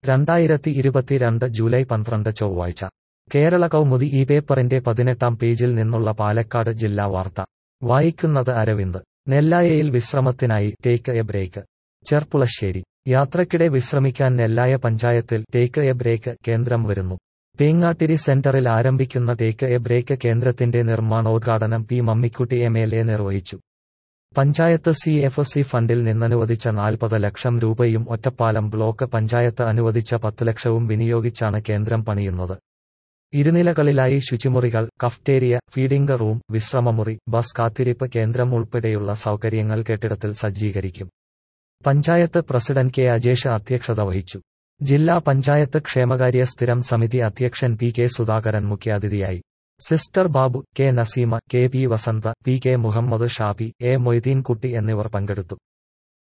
രണ്ടായിരത്തി ഇരുപത്തിരണ്ട് ജൂലൈ പന്ത്രണ്ട് ചൊവ്വാഴ്ച കേരള കൗമുദി ഈ പേപ്പറിന്റെ പതിനെട്ടാം പേജിൽ നിന്നുള്ള പാലക്കാട് ജില്ലാ വാർത്ത വായിക്കുന്നത് അരവിന്ദ് നെല്ലായയിൽ വിശ്രമത്തിനായി ടേക്ക് എ ബ്രേക്ക് ചെർപ്പുളശ്ശേരി യാത്രക്കിടെ വിശ്രമിക്കാൻ നെല്ലായ പഞ്ചായത്തിൽ ടേക്ക് എ ബ്രേക്ക് കേന്ദ്രം വരുന്നു പേങ്ങാട്ടിരി സെന്ററിൽ ആരംഭിക്കുന്ന ടേക്ക് എ ബ്രേക്ക് കേന്ദ്രത്തിന്റെ നിർമ്മാണോദ്ഘാടനം P Mammikutty M L A നിർവഹിച്ചു പഞ്ചായത്ത് സി എഫ് സി ഫണ്ടിൽ നിന്നനുവദിച്ച നാൽപ്പത് ലക്ഷം രൂപയും ഒറ്റപ്പാലം ബ്ലോക്ക് പഞ്ചായത്ത് അനുവദിച്ച പത്ത് ലക്ഷവും വിനിയോഗിച്ചാണ് കേന്ദ്രം പണിയുന്നത് ഇരുനിലകളിലായി ശുചിമുറികൾ കഫ്റ്റേരിയ ഫീഡിംഗ് റൂം വിശ്രമമുറി ബസ് കാത്തിരിപ്പ് കേന്ദ്രം ഉൾപ്പെടെയുള്ള സൗകര്യങ്ങൾ കെട്ടിടത്തിൽ സജ്ജീകരിക്കും പഞ്ചായത്ത് പ്രസിഡന്റ് കെ അജേഷ് അധ്യക്ഷത വഹിച്ചു ജില്ലാ പഞ്ചായത്ത് ക്ഷേമകാര്യ സ്ഥിരം സമിതി അധ്യക്ഷൻ പി കെ സുധാകരൻ മുഖ്യാതിഥിയായി sister Babu K Naseema K P Vasantha P K Muhammad Shabi A Moideenkutty എന്നിവർ പങ്കെടുത്തു